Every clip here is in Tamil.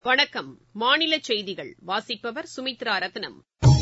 வணக்கம் மாநில செய்திகள் வாசிப்பவர் சுமித்ரா ரத்னம்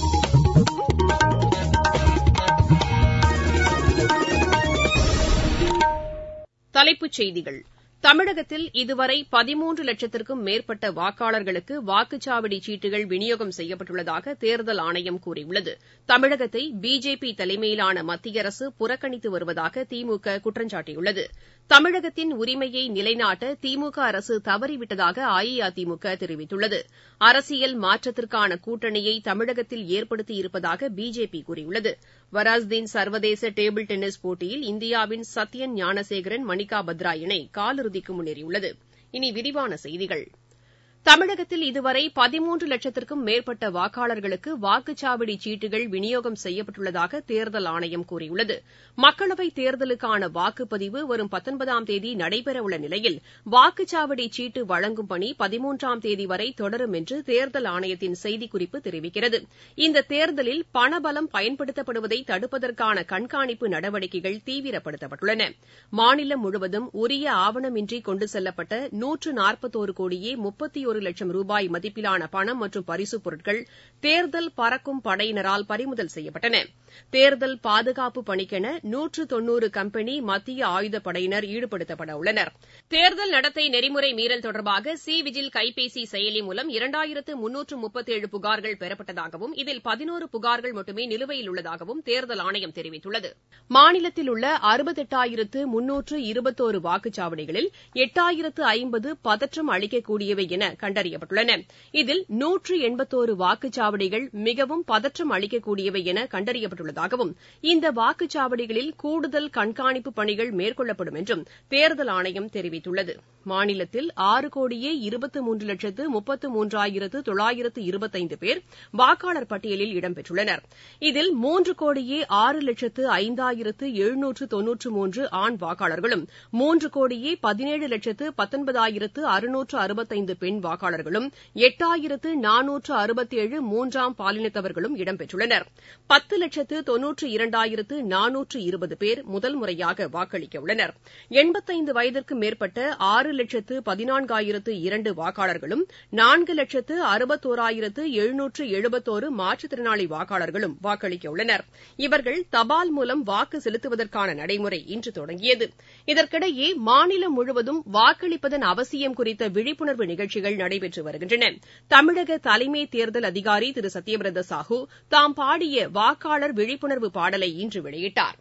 தலைப்புச் செய்திகள் தமிழகத்தில் இதுவரை பதிமூன்று லட்சத்திற்கும் மேற்பட்ட வாக்காளர்களுக்கு வாக்குச்சாவடி சீட்டுகள் விநியோகம் செய்யப்பட்டுள்ளதாக தேர்தல் ஆணையம் கூறியுள்ளது தமிழகத்தை பிஜேபி தலைமையிலான மத்திய அரசு புறக்கணித்து வருவதாக திமுக குற்றம் சாட்டியுள்ளது தமிழகத்தின் உரிமையை நிலைநாட்ட திமுக அரசு தவறிவிட்டதாக அஇஅதிமுக தெரிவித்துள்ளது அரசியல் மாற்றத்திற்கான கூட்டணியை தமிழகத்தில் ஏற்படுத்தியிருப்பதாக பிஜேபி கூறியுள்ளது வராஸ்தீன் சர்வதேச டேபிள் டென்னிஸ் போட்டியில் இந்தியாவின் சத்யன் ஞானசேகரன் மணிக்கா பத்ரா இணை காலிறுதிக்கு முன்னேறியுள்ளது இனி விரிவான செய்திகள் தமிழகத்தில் இதுவரை பதிமூன்று லட்சத்திற்கும் மேற்பட்ட வாக்காளர்களுக்கு வாக்குச்சாவடி சீட்டுகள் விநியோகம் செய்யப்பட்டுள்ளதாக தேர்தல் ஆணையம் கூறியுள்ளது மக்களவைத் தேர்தலுக்கான வாக்குப்பதிவு வரும் பத்தொன்பதாம் தேதி நடைபெறவுள்ள நிலையில் வாக்குச்சாவடி சீட்டு வழங்கும் பணி பதிமூன்றாம் தேதி வரை தொடரும் என்று தேர்தல் ஆணையத்தின் செய்திக்குறிப்பு தெரிவிக்கிறது இந்த தேர்தலில் பணபலம் பயன்படுத்தப்படுவதை தடுப்பதற்கான கண்காணிப்பு நடவடிக்கைகள் தீவிரப்படுத்தப்பட்டுள்ளன மாநிலம் முழுவதும் உரிய ஆவணமின்றி கொண்டு செல்லப்பட்ட நூற்று நாற்பத்தோரு கோடியே முப்பத்தி ஒரு லட்சம் ரூபாய் மதிப்பிலான பணம் மற்றும் பரிசுப் பொருட்கள் தேர்தல் பறக்கும் படையினரால் பறிமுதல் செய்யப்பட்டன தேர்தல் பாதுகாப்பு பணிக்கென நூற்று தொன்னூறு கம்பெனி மத்திய ஆயுதப் படையினர் ஈடுபடுத்தப்பட உள்ளனர் தேர்தல் நடத்தை நெறிமுறை மீறல் தொடர்பாக சி விஜில் கைபேசி செயலி மூலம் இரண்டாயிரத்து முன்னூற்று முப்பத்தேழு புகார்கள் பெறப்பட்டதாகவும் இதில் பதினோரு புகார்கள் மட்டுமே நிலுவையில் உள்ளதாகவும் தேர்தல் ஆணையம் தெரிவித்துள்ளது மாநிலத்தில் உள்ள அறுபத்தெட்டாயிரத்து முன்னூற்று இருபத்தோரு வாக்குச்சாவடிகளில் எட்டாயிரத்து ஐம்பது பதற்றம் அளிக்கக்கூடியவை என கண்டறியப்பட்டுள்ளன இதில் நூற்று எண்பத்தோரு வாக்குச்சாவடிகள் மிகவும் பதற்றம் அளிக்கக்கூடியவை என கண்டறியப்பட்டுள்ளதாகவும் இந்த வாக்குச்சாவடிகளில் கூடுதல் கண்காணிப்பு பணிகள் மேற்கொள்ளப்படும் என்றும் தேர்தல் ஆணையம் தெரிவித்துள்ளது மாநிலத்தில் ஆறு கோடியே இருபத்து மூன்று லட்சத்து முப்பத்து மூன்றாயிரத்து தொள்ளாயிரத்து இருபத்தைந்து பேர் வாக்காளர் பட்டியலில் இடம்பெற்றுள்ளனர் இதில் மூன்று கோடியே ஆறு லட்சத்து ஐந்தாயிரத்து எழுநூற்று தொன்னூற்று மூன்று ஆண் வாக்காளர்களும் மூன்று கோடியே பதினேழு லட்சத்து பத்தொன்பதாயிரத்து அறுநூற்று அறுபத்தைந்து பெண் வாக்காளர்களும் எட்டாயிரத்து நானூற்று அறுபத்தேழு மூன்றாம் பாலினத்தவர்களும் இடம்பெற்றுள்ளனர் பத்து லட்சத்து தொன்னூற்று இரண்டாயிரத்து நானூற்று இருபது பேர் முதல் முறையாக வாக்களிக்க உள்ளனர் எண்பத்தைந்து வயதிற்கு மேற்பட்ட ஆறு லட்சத்து பதினான்காயிரத்து இரண்டு வாக்காளர்களும் நான்கு லட்சத்து அறுபத்தோராயிரத்து எழுநூற்று எழுபத்தோரு மாற்றுத்திறனாளி வாக்காளர்களும் வாக்களிக்க உள்ளனர் இவர்கள் தபால் மூலம் வாக்கு செலுத்துவதற்கான நடைமுறை இன்று தொடங்கியது இதற்கிடையே மாநிலம் முழுவதும் வாக்களிப்பதன் அவசியம் குறித்த விழிப்புணர்வு நிகழ்ச்சிகள் நடைபெற்று வருகின்றன தமிழக தலைமை தேர்தல் அதிகாரி திரு சத்யபிரத சாஹூ தாம் பாடிய வாக்காளர் விழிப்புணர்வு பாடலை இன்று வெளியிட்டார்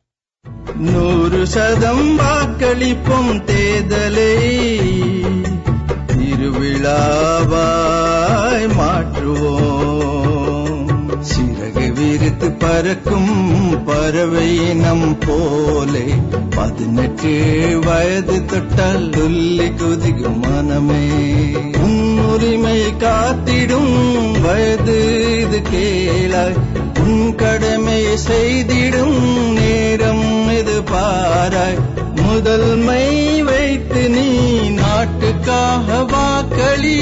நூறு சதம் வாக்களிப்போம் தேர்தலை திருவிழாவாய் மாற்றுவோம் சிறகு விரித்து பறக்கும் பறவை நம் போலே பதினெட்டு வயது தொட்டால் துள்ளி குதிக்கும் மனமே உன்னுரிமை காத்திடும் வயது இது கேளாய் உன் கடமையை செய்திடும் நேரம் இது பாராய் முதல்மை வைத்து நீ நாட்டுக்காக வாக்களி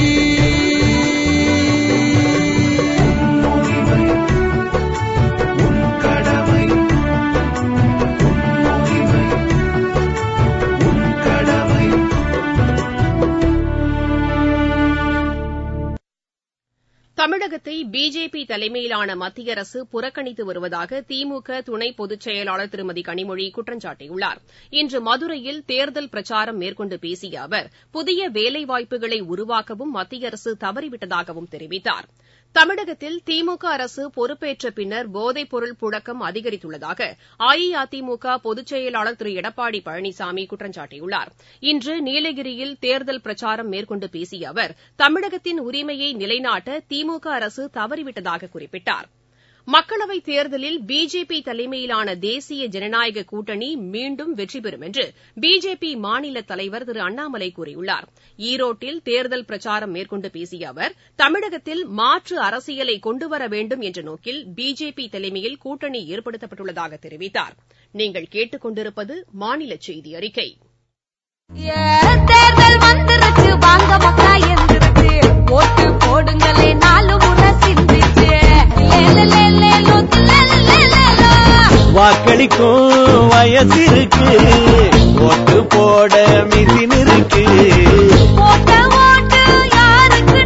தமிழகத்தை பிஜேபி தலைமையிலான மத்திய அரசு புறக்கணித்து வருவதாக திமுக துணை பொதுச் செயலாளர் திருமதி கனிமொழி குற்றம் சாட்டியுள்ளார் இன்று மதுரையில் தேர்தல் பிரச்சாரம் மேற்கொண்டு பேசிய அவர் புதிய வேலைவாய்ப்புகளை உருவாக்கவும் மத்திய அரசு தவறிவிட்டதாகவும் தெரிவித்தார் தமிழகத்தில் திமுக அரசு பொறுப்பேற்ற பின்னர் போதைப் பொருள் புழக்கம் அதிகரித்துள்ளதாக அஇஅதிமுக பொதுச் செயலாளர் திரு எடப்பாடி பழனிசாமி குற்றம் சாட்டியுள்ளார் இன்று நீலகிரியில் தேர்தல் பிரச்சாரம் மேற்கொண்டு பேசிய அவர் தமிழகத்தின் உரிமையை நிலைநாட்ட திமுக அரசு தவறிவிட்டதாக குறிப்பிட்டார் மக்களவைத் தேர்தலில் பிஜேபி தலைமையிலான தேசிய ஜனநாயக கூட்டணி மீண்டும் வெற்றி பெறும் என்று பிஜேபி மாநில தலைவர் திரு அண்ணாமலை கூறியுள்ளார் ஈரோட்டில் தேர்தல் பிரச்சாரம் மேற்கொண்டு பேசிய அவர் தமிழகத்தில் மாற்று அரசியலை கொண்டுவர வேண்டும் என்ற நோக்கில் பிஜேபி தலைமையில் கூட்டணி ஏற்படுத்தப்பட்டுள்ளதாக தெரிவித்தார் நீங்கள் கேட்டுக் கொண்டிருப்பது மாநில செய்தி அறிக்கை தேர்தல் வந்துருச்சு வாங்க மக்கா எந்திருச்சு ஓட்டு போடுங்களே நாலு முறை சிந்திச்சு வாக்களிக்கும் வயசு இருக்கு ஓட்டு போட மிசின் இருக்கு போட்ட ஓட்டு யாருக்கு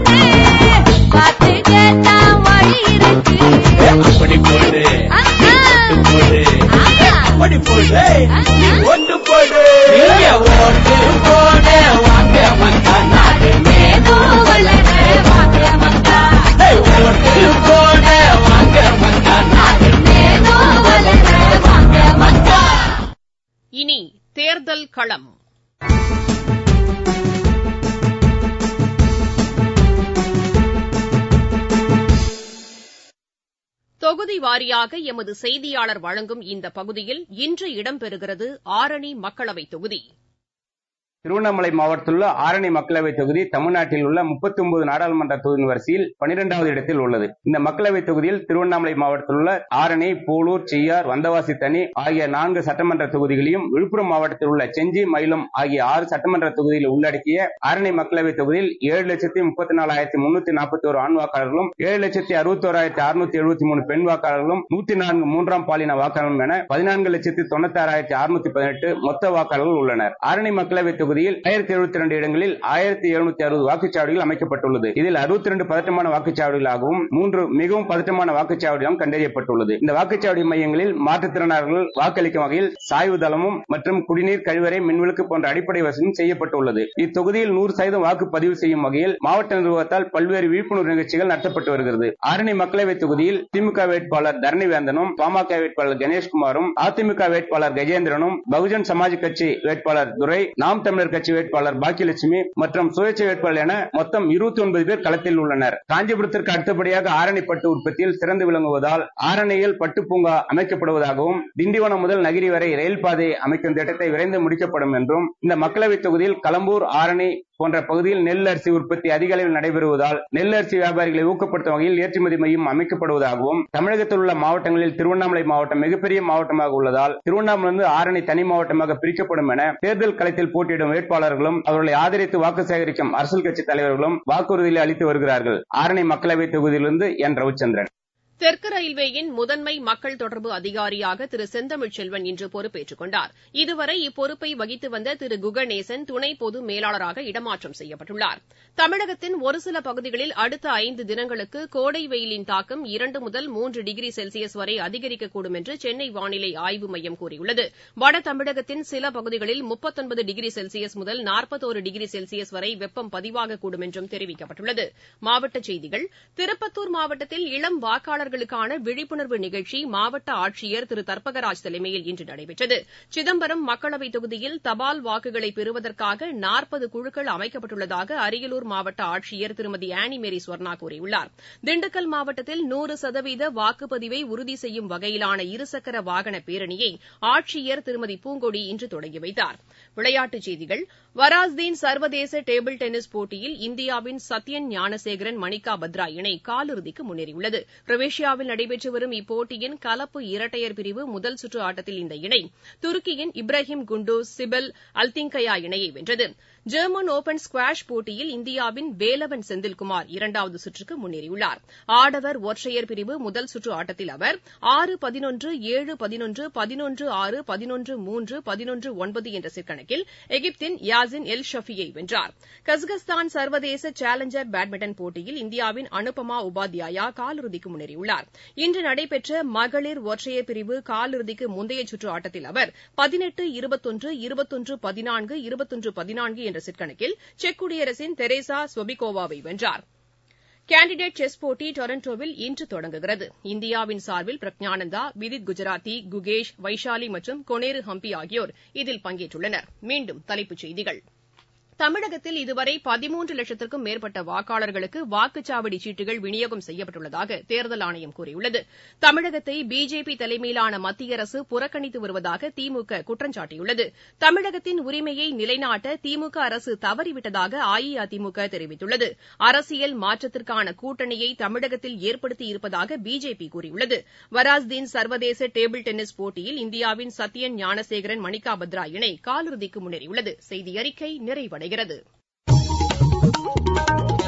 தொகுதி வாரியாக எமது செய்தியாளர் வழங்கும் இந்த பகுதியில் இன்று இடம்பெறுகிறது ஆரணி மக்களவைத் தொகுதி திருவண்ணாமலை மாவட்டத்தில் உள்ள ஆரணி மக்களவைத் தொகுதி தமிழ்நாட்டில் உள்ள முப்பத்தி ஒன்பது நாடாளுமன்ற தொகுதியின் வரிசையில் பனிரெண்டாவது இடத்தில் உள்ளது இந்த மக்களவைத் தொகுதியில் திருவண்ணாமலை மாவட்டத்தில் உள்ள ஆரணி போலூர் செய்யார் வந்தவாசி தனி ஆகிய நான்கு சட்டமன்ற தொகுதிகளையும் விழுப்புரம் மாவட்டத்தில் உள்ள செஞ்சி மயிலம் ஆகிய ஆறு சட்டமன்ற தொகுதிகளை உள்ளடக்கிய ஆரணி மக்களவைத் தொகுதியில் ஏழு லட்சத்தி முப்பத்தி நாலாயிரத்தி முன்னூத்தி நாற்பத்தி ஒரு ஆண் வாக்காளர்களும் ஏழு லட்சத்தி அறுபத்தி ஓராயிரத்தி அறுநூத்தி எழுபத்தி மூணு பெண் வாக்காளர்களும் நூத்தி நான்கு மூன்றாம் பாலின வாக்காளர்களும் என பதினான்கு லட்சத்தி தொண்ணூத்தி ஆறாயிரத்தி அறுநூத்தி பதினெட்டு மொத்த வாக்காளர்கள் உள்ளனர் ஆரணி மக்களவைத் தொகுதியில் ஆயிரத்தி எழுபத்தி ரெண்டு இடங்களில் ஆயிரத்தி எழுநூத்தி அறுபது வாக்குச்சாவடிகள் அமைக்கப்பட்டுள்ளது இதில் அறுபத்தி ரெண்டு பதட்டமான வாக்குச்சாவடிகளாகவும் மூன்று மிகவும் பதட்டமான வாக்குச்சாவடிகளும் கண்டறியப்பட்டுள்ளது இந்த வாக்குச்சாவடி மையங்களில் மாற்றுத்திறனாளர்கள் வாக்களிக்கும் வகையில் சாய்வு தளமும் மற்றும் குடிநீர் கழிவறை மின்விளக்கு போன்ற அடிப்படை வசதியும் செய்யப்பட்டுள்ளது இத்தொகுதியில் நூறு சதவீதம் வாக்கு பதிவு செய்யும் வகையில் மாவட்ட நிர்வாகத்தால் பல்வேறு விழிப்புணர்வு நிகழ்ச்சிகள் நடத்தப்பட்டு வருகிறது ஆரணி மக்களவைத் தொகுதியில் திமுக வேட்பாளர் தரணி வேந்தனும் பாமக வேட்பாளர் கணேஷ்குமாரும் அதிமுக வேட்பாளர் கஜேந்திரனும் பகுஜன் சமாஜ் கட்சி வேட்பாளர் துரை நாம் தமிழர் கட்சி வேட்பாளர் பாக்கியலட்சுமி மற்றும் சுயேட்சை வேட்பாளர் என மொத்தம் இருபத்தி ஒன்பது பேர் களத்தில் உள்ளனர் காஞ்சிபுரத்திற்கு அடுத்தபடியாக ஆரணி பட்டு உற்பத்தியில் சிறந்து விளங்குவதால் ஆரணியில் பட்டு பூங்கா அமைக்கப்படுவதாகவும் திண்டிவனம் முதல் நகிரி வரை ரயில் பாதை அமைக்கும் திட்டத்தை விரைந்து முடிக்கப்படும் என்றும் இந்த மக்களவைத் தொகுதியில் களம்பூர் ஆரணி போன்ற பகுதியில் நெல் அரிசி உற்பத்தி அதிக அளவில் நடைபெறுவதால் நெல் அரிசி வியாபாரிகளை ஊக்கப்படுத்தும் வகையில் ஏற்றுமதி மையம் அமைக்கப்படுவதாகவும் தமிழகத்தில் உள்ள மாவட்டங்களில் திருவண்ணாமலை மாவட்டம் மிகப்பெரிய மாவட்டமாக உள்ளதால் திருவண்ணாமலை ஆரணி தனி மாவட்டமாக பிரிக்கப்படும் என தேர்தல் களத்தில் போட்டியிடும் வேட்பாளர்களும் அவர்களை ஆதரித்து வாக்கு சேகரிக்கும் அரசியல் கட்சி தலைவர்களும் வாக்குறுதிகளை அளித்து வருகிறார்கள் ஆரணி மக்களவைத் தொகுதியிலிருந்து என் ரவிச்சந்திரன் தெற்கு ரயில்வேயின் முதன்மை மக்கள் தொடர்பு அதிகாரியாக திரு செந்தமிழ் செல்வன் இன்று பொறுப்பேற்றுக் கொண்டார் இதுவரை இப்பொறுப்பை வகித்து வந்த திரு குகநேசன் துணை பொது மேலாளராக இடமாற்றம் செய்யப்பட்டுள்ளார் தமிழகத்தின் ஒரு சில பகுதிகளில் அடுத்த ஐந்து தினங்களுக்கு கோடை வெயிலின் தாக்கம் இரண்டு முதல் மூன்று டிகிரி செல்சியஸ் வரை அதிகரிக்கக்கூடும் என்று சென்னை வானிலை ஆய்வு மையம் கூறியுள்ளது வட தமிழகத்தின் சில பகுதிகளில் முப்பத்தொன்பது டிகிரி செல்சியஸ் முதல் நாற்பத்தோரு டிகிரி செல்சியஸ் வரை வெப்பம் பதிவாகக்கூடும் என்றும் தெரிவிக்கப்பட்டுள்ளது மாவட்டச் செய்திகள் திருப்பத்தூர் மாவட்டத்தில் இளம் வாக்காளர்களுக்கான விழிப்புணர்வு நிகழ்ச்சி மாவட்ட ஆட்சியர் திரு தர்பகராஜ் தலைமையில் இன்று நடைபெற்றது சிதம்பரம் மக்களவைத் தொகுதியில் தபால் வாக்குகளை பெறுவதற்காக நாற்பது குழுக்கள் அமைக்கப்பட்டுள்ளதாக அரியலூர் மாவட்ட ஆட்சியர் திருமதி ஆனிமேரி ஸ்வர்ணா கூறியுள்ளார் திண்டுக்கல் மாவட்டத்தில் நூறு சதவீத வாக்குப்பதிவை உறுதி செய்யும் வகையிலான இருசக்கர வாகன பேரணியை ஆட்சியர் திருமதி பூங்கொடி இன்று தொடங்கி வைத்தார் விளையாட்டுச் செய்திகள் வராஸ்தீன் சர்வதேச டேபிள் டென்னிஸ் போட்டியில் இந்தியாவின் சத்யன் ஞானசேகரன் மணிக்கா பத்ரா இணை காலிறுதிக்கு முன்னேறியுள்ளது குரோவேஷியாவில் நடைபெற்று வரும் இப்போட்டியின் கலப்பு இரட்டையர் பிரிவு முதல் சுற்று ஆட்டத்தில் இந்த இணை துருக்கியின் இப்ராஹிம் குண்டூஸ் சிபல் அல்திங்கயா இணையை வென்றது ஜெர்மன் ஒபன் ஸ்குவாஷ் போட்டியில் இந்தியாவின் வேலவன் செந்தில்குமார் இரண்டாவது சுற்றுக்கு முன்னேறியுள்ளார் ஆடவர் ஒற்றையர் பிரிவு முதல் சுற்று ஆட்டத்தில் அவர் ஆறு பதினொன்று ஏழு பதினொன்று பதினொன்று ஆறு பதினொன்று மூன்று பதினொன்று ஒன்பது என்ற செட் கணக்கில் எகிப்தின் யாசின் எல் ஷஃபியை வென்றார் கஸ்கஸ்தான் சர்வதேச சேலஞ்சர் பேட்மிண்டன் போட்டியில் இந்தியாவின் அனுபமா உபாத்யாயா காலிறுதிக்கு முன்னேறியுள்ளார் இன்று நடைபெற்ற மகளிர் ஒற்றையர் பிரிவு காலிறுதிக்கு முந்தைய சுற்று ஆட்டத்தில் அவர் பதினெட்டு இருபத்தொன்று இருபத்தொன்று பதினான்கு இருபத்தொன்று பதினான்கு என்ற செட் கணக்கில் செக் குடியரசின் தெரேசா ஸ்வபிகோவாவை வென்றார் கேண்டிடேட் செஸ் போட்டி டொரண்டோவில் இன்று தொடங்குகிறது இந்தியாவின் சார்பில் பிரக்ஞானந்தா விதித் குஜராத்தி குகேஷ் வைஷாலி மற்றும் கொனேரு ஹம்பி ஆகியோர் இதில் பங்கேற்றுள்ளனர் மீண்டும் தலைப்புச் செய்திகள் தமிழகத்தில் இதுவரை பதிமூன்று லட்சத்திற்கும் மேற்பட்ட வாக்காளர்களுக்கு வாக்குச்சாவடி சீட்டுகள் விநியோகம் செய்யப்பட்டுள்ளதாக தேர்தல் ஆணையம் கூறியுள்ளது தமிழகத்தை பிஜேபி தலைமையிலான மத்திய அரசு புறக்கணித்து வருவதாக திமுக குற்றம் சாட்டியுள்ளது தமிழகத்தின் உரிமையை நிலைநாட்ட திமுக அரசு தவறிவிட்டதாக அஇஅதிமுக தெரிவித்துள்ளது அரசியல் மாற்றத்திற்கான கூட்டணியை தமிழகத்தில் ஏற்படுத்தி இருப்பதாக பிஜேபி கூறியுள்ளது வராஸ்தீன் சர்வதேச டேபிள் டென்னிஸ் போட்டியில் இந்தியாவின் சத்யன் ஞானசேகரன் மணிக்கா பத்ரா இணை காலிறுதிக்கு முன்னேறியுள்ளது செய்தி அறிக்கை நிறைவடைகிறது